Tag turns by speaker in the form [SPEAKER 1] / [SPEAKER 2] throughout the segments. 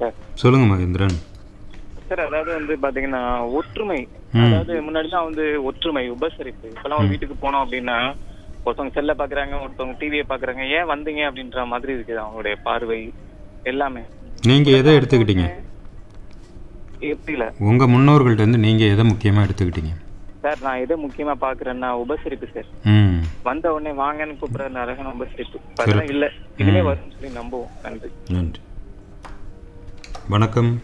[SPEAKER 1] Sir
[SPEAKER 2] சொல்லுங்க Mahendran
[SPEAKER 1] sir அதாவது வந்து பாத்தீங்கன்னா ஒற்றுமை
[SPEAKER 2] ம்.
[SPEAKER 1] அதாவது முன்னாடிலாம் வந்து ஒற்றுமை உபசரிப்பு இப்பெல்லாம் ஒரு வீட்டுக்கு போனோம் அப்படின்னா ஒருத்தவங்க செல்ல பாக்குறாங்க ஒருத்தவங்க டிவியை பாக்குறாங்க ஏன் வந்தீங்க அப்படின்ற மாதிரி இருக்குது அவங்களுடைய பார்வை எல்லாமே
[SPEAKER 2] நீங்க எதை எடுத்துக்கிட்டீங்க
[SPEAKER 1] எப்படில
[SPEAKER 2] உங்க முன்னோர்கள்ட்ட இருந்து நீங்க எதை முக்கியமா எடுத்துக்கிட்டீங்க
[SPEAKER 1] சார் நான் எதை முக்கியமா பாக்குறேன்னா உபசரிப்பு சார்
[SPEAKER 2] ம்
[SPEAKER 1] வந்த உடனே வாங்கன்னு கூப்பிடுற அழகான உபசரிப்பு இப்ப அதெல்லாம் இல்ல இனிமே வரும்னு சொல்லி நம்புவோம் நன்றி
[SPEAKER 2] நன்றி வணக்கம்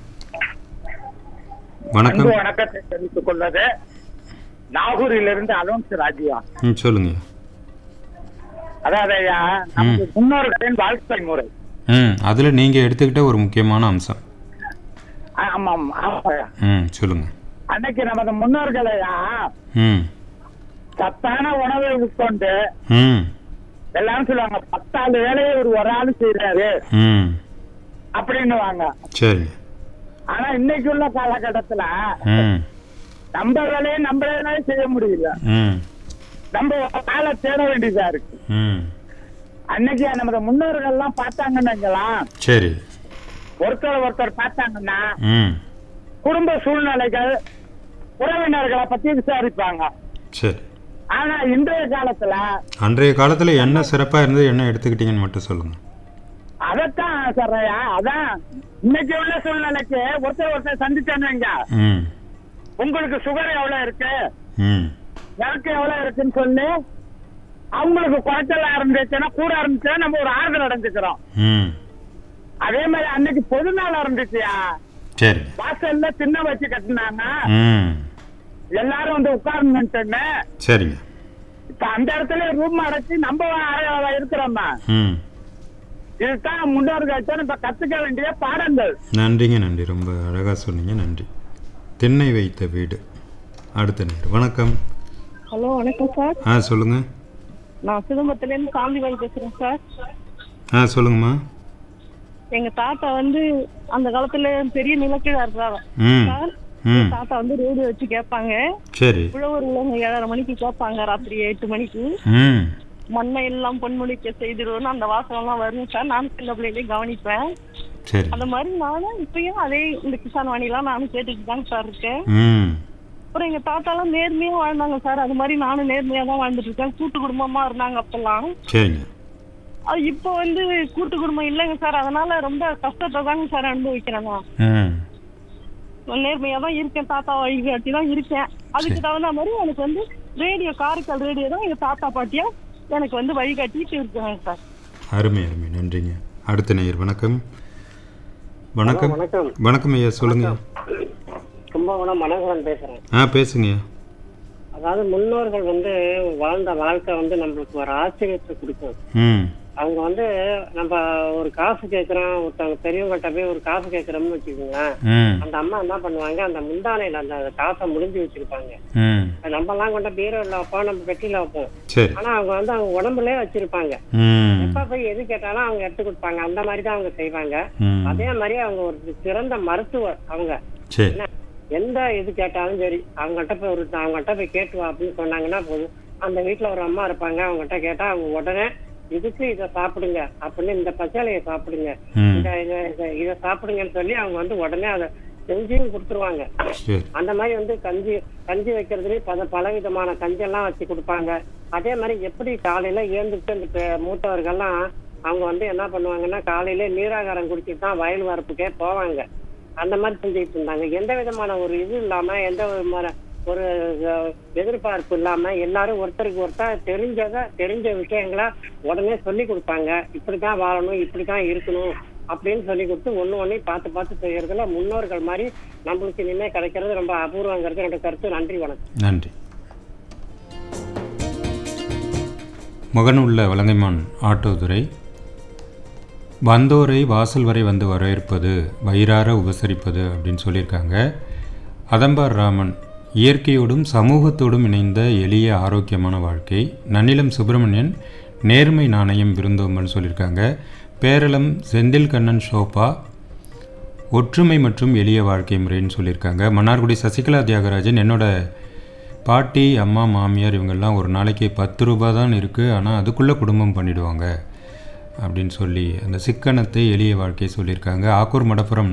[SPEAKER 2] வணக்கம்
[SPEAKER 3] அன்பு வணக்கத்தை தெரிவித்துக் கொள்வது நாகூரிலிருந்து அலோன்ஸ் ராஜியா
[SPEAKER 2] ம் சொல்லுங்க
[SPEAKER 3] அதாவது ஐயா நமது முன்னோர்களின் வாழ்க்கை முறை
[SPEAKER 2] ம் அதுல நீங்க எடுத்துக்கிட்ட ஒரு முக்கியமான அம்சம்
[SPEAKER 3] ஆமாம் ஆமாய்யா.
[SPEAKER 2] ம் சொல்லுங்க
[SPEAKER 3] அன்னைக்கு நமது முன்னோர்கள் ஐயா
[SPEAKER 2] ம்
[SPEAKER 3] சத்தான உணவை உட்கொண்டு
[SPEAKER 2] ம்
[SPEAKER 3] எல்லாரும் சொல்லுவாங்க பத்தாள் வேலையை ஒரு ஒரு ஆள் செய்யறாரு
[SPEAKER 2] ம்
[SPEAKER 3] அப்படின்னுவாங்க
[SPEAKER 2] சரிங்க
[SPEAKER 3] ஆனா இன்னைக்கு உள்ள காலகட்டத்துல
[SPEAKER 2] ம்
[SPEAKER 3] நம்ம வேலையை நம்மளால செய்ய முடியல
[SPEAKER 2] ம்
[SPEAKER 3] நம்ம காலை தேட வேண்டியதா இருக்கு
[SPEAKER 2] ம்
[SPEAKER 3] அன்னைக்கு நமது முன்னோர்கள் எல்லாம் பார்த்தாங்கன்னா
[SPEAKER 2] சரி
[SPEAKER 3] ஒருத்தர் ஒருத்தர் பார்த்தாங்கன்னா
[SPEAKER 2] ம்
[SPEAKER 3] குடும்ப சூழ்நிலைகள் உறவினர்களை பத்தி விசாரிப்பாங்க
[SPEAKER 2] சரி
[SPEAKER 3] ஆனா இன்றைய காலத்துல
[SPEAKER 2] அன்றைய காலத்துல என்ன சிறப்பா இருந்து என்ன எடுத்துக்கிட்டீங்கன்னு மட்டும் சொல்லுங்க
[SPEAKER 3] அதத்தான் சொல்றையா அதான் இன்னைக்கு உள்ள சூழ்நிலைக்கு ஒருத்தர் ஒருத்தர் சந்திச்சேன்னு வைங்க.
[SPEAKER 2] ம்
[SPEAKER 3] உங்களுக்கு சுகர் எவ்வளவு இருக்கு
[SPEAKER 2] ம்
[SPEAKER 3] எனக்கு எவ்வளவு இருக்குன்னு சொல்லி அவங்களுக்கு குறைச்சல் ஆரம்பிச்சுன்னா கூட ஆரம்பிச்சுன்னா நம்ம ஒரு ஆறுதல் அடைஞ்சுக்கிறோம்
[SPEAKER 2] ம்
[SPEAKER 3] அதே மாதிரி அன்னைக்கு பொது நாள் ஆரம்பிச்சியா
[SPEAKER 2] சரி
[SPEAKER 3] வாசல்ல சின்ன வச்சு கட்டினாங்க
[SPEAKER 2] ம்
[SPEAKER 3] எல்லாரும் வந்து உட்கார்ந்துட்டுன்னு
[SPEAKER 2] சரிங்க
[SPEAKER 3] இப்ப அந்த இடத்துல ரூம் அடைச்சு நம்ம அறை- இருக்கிறோம்மா
[SPEAKER 2] ம்
[SPEAKER 3] இதுதான் முன்னோர்கள் இப்ப கத்துக்க வேண்டிய பாடங்கள்
[SPEAKER 2] நன்றிங்க நன்றி ரொம்ப அழகாக சொன்னீங்க நன்றி திண்ணை வைத்த வீடு அடுத்த நேரம் வணக்கம்
[SPEAKER 4] ஹலோ வணக்கம் சார்
[SPEAKER 2] ஆ சொல்லுங்கள்
[SPEAKER 4] நான் சிதம்பரத்துலேருந்து காந்திபாய் பேசுறேன் சார்
[SPEAKER 2] ஆ சொல்லுங்கம்மா
[SPEAKER 4] எங்க தாத்தா வந்து அந்த காலத்துல பெரிய நிலக்கீழா இருக்கிறாங்க
[SPEAKER 2] ம்
[SPEAKER 4] சார்
[SPEAKER 2] ம்
[SPEAKER 4] எங்க தாத்தா வந்து ரேடியோ வச்சு கேட்பாங்க
[SPEAKER 2] சரி
[SPEAKER 4] உழவர் உள்ளவங்க ஏழரை மணிக்கு கேட்பாங்க ராத்திரி எட்டு மணிக்கு
[SPEAKER 2] ம்
[SPEAKER 4] மண்ணை எல்லாம் பொன்மொழிக்க செய்திருவோம்னு அந்த வாசகம் எல்லாம் வரும் சார் நானும் சின்ன பிள்ளைகளே கவனிப்பேன்
[SPEAKER 2] சரி
[SPEAKER 4] அந்த மாதிரி நானும் இப்பயும் அதே இந்த கிசான் வாணிலாம் நானும் கேட்டுட்டு தாங்க சார் இருக்கேன்
[SPEAKER 2] ம்
[SPEAKER 4] அப்புறம் எங்க தாத்தாலாம் நேர்மையா வாழ்ந்தாங்க சார் அது மாதிரி நானும் நேர்மையா தான் வாழ்ந்துட்டு இருக்கேன் கூட்டு குடும்பமா இருந்தாங்க அப்பெல்லாம்
[SPEAKER 2] சரிங்க
[SPEAKER 4] அது இப்போ வந்து கூட்டு குடும்பம் இல்லைங்க சார் அதனால ரொம்ப கஷ்டத்தை தாங்க சார் அனுபவிக்கிறேன் நான்
[SPEAKER 2] ம்
[SPEAKER 4] நேர்மையா தான் இருக்கேன் தாத்தா வழிகாட்டி தான் இருக்கேன் அதுக்கு தகுந்த மாதிரி எனக்கு வந்து ரேடியோ காரைக்கால் ரேடியோ தான் எங்க தாத்தா பாட்டியா எனக்கு வந்து வழிகாட்டிட்டு இருக்காங்க சார்
[SPEAKER 2] அருமை அருமை நன்றிங்க அடுத்த நேயர் வணக்கம் வணக்கம்
[SPEAKER 5] வணக்கம்
[SPEAKER 2] வணக்கம் ஐயா சொல்லுங்க
[SPEAKER 5] கும்பகோணம் மனோகரன் பேசுறேன்
[SPEAKER 2] ஆ பேசுங்க
[SPEAKER 5] அதாவது முன்னோர்கள் வந்து வாழ்ந்த வாழ்க்கை வந்து நம்மளுக்கு ஒரு ஆச்சரியத்தை கொடுக்கும்
[SPEAKER 2] ம்
[SPEAKER 5] அவங்க வந்து நம்ம ஒரு காசு கேட்கறோம் ஒருத்தவங்க பெரியவங்கள்ட்ட போய் ஒரு காசு கேட்கறோம்னு வச்சுக்கோங்களேன்
[SPEAKER 2] ம்
[SPEAKER 5] அந்த அம்மா என்ன பண்ணுவாங்க அந்த முந்தானையில அந்த காசை முடிஞ்சு வச்சிருப்பாங்க
[SPEAKER 2] ம்
[SPEAKER 5] நம்ம எல்லாம் கொண்ட பீரோல வைப்போம் நம்ம பெட்டியில வைப்போம்
[SPEAKER 2] சரி
[SPEAKER 5] ஆனா அவங்க வந்து அவங்க உடம்புலயே வச்சிருப்பாங்க
[SPEAKER 2] ம்
[SPEAKER 5] எப்ப போய் எது கேட்டாலும் அவங்க எடுத்து கொடுப்பாங்க அந்த மாதிரி தான் அவங்க செய்வாங்க
[SPEAKER 2] ம்
[SPEAKER 5] அதே மாதிரி அவங்க ஒரு சிறந்த மருத்துவர் அவங்க
[SPEAKER 2] சரி
[SPEAKER 5] என்ன, எந்த இது கேட்டாலும் சரி அவங்ககிட்ட போய் ஒரு அவங்ககிட்ட போய் கேட்டு வா அப்படின்னு சொன்னாங்கன்னா போதும் அந்த வீட்டுல ஒரு அம்மா இருப்பாங்க அவங்ககிட்ட கேட்டா அவங்க உடனே இதுக்கு இதை சாப்பிடுங்க அப்படின்னு இந்த பச்சாலையை சாப்பிடுங்க
[SPEAKER 2] ம்
[SPEAKER 5] இந்த இத- இத- இதை சாப்பிடுங்கன்னு சொல்லி அவங்க வந்து உடனே அதை செஞ்சும் கொடுத்துருவாங்க
[SPEAKER 2] சரி
[SPEAKER 5] அந்த மாதிரி வந்து கஞ்சி கஞ்சி வைக்கிறதுலயே பல பல விதமான கஞ்செல்லாம் வச்சு கொடுப்பாங்க அதே மாதிரி எப்படி காலையில ஏந்துட்டு அந்த பெ- மூத்தவர்கள்லாம் அவங்க வந்து என்ன பண்ணுவாங்கன்னா காலையில நீராகாரம் குடிச்சிட்டு தான் வயல் வரப்புக்கே போவாங்க அந்த மாதிரி செஞ்சுட்டு இருந்தாங்க எந்த விதமான ஒரு இது இல்லாம எந்த விதமான ஒரு அஹ், எதிர்பார்ப்பு இல்லாம எல்லாரும் ஒருத்தருக்கு ஒருத்தர் தெரிஞ்சத தெரிஞ்ச விஷயங்களை உடனே சொல்லி கொடுப்பாங்க இப்படிதான் வாழணும் இப்படிதான் இருக்கணும் அப்படின்னு சொல்லி கொடுத்து ஒண்ணு ஒண்ணு பார்த்து பார்த்து செய்யறதுல முன்னோர்கள் மாதிரி நம்மளுக்கு இனிமே கிடைக்கிறது ரொம்ப அபூர்வங்கிறது என்னோட கருத்து நன்றி வணக்கம்
[SPEAKER 2] நன்றி முகனுள்ள வலங்கைமான் ஆட்டோதுரை வந்தோரை வாசல் வரை வந்து வரவேற்பது வயிறார உபசரிப்பது அப்படின்னு சொல்லியிருக்காங்க அதம்பார் ராமன் இயற்கையோடும் சமூகத்தோடும் இணைந்த எளிய ஆரோக்கியமான வாழ்க்கை நன்னிலம் சுப்பிரமணியன் நேர்மை நாணயம் விருந்தோம்பல்னு சொல்லியிருக்காங்க பேரளம் செந்தில் கண்ணன் ஷோபா ஒற்றுமை மற்றும் எளிய வாழ்க்கை முறைன்னு சொல்லியிருக்காங்க மன்னார்குடி சசிகலா தியாகராஜன் என்னோட பாட்டி அம்மா மாமியார் இவங்கெல்லாம் ஒரு நாளைக்கு பத்து ரூபா தான் இருக்குது ஆனால் அதுக்குள்ளே குடும்பம் பண்ணிடுவாங்க அப்படின்னு சொல்லி அந்த சிக்கனத்தை எளிய வாழ்க்கையை சொல்லியிருக்காங்க ஆக்கூர் மடப்புறம்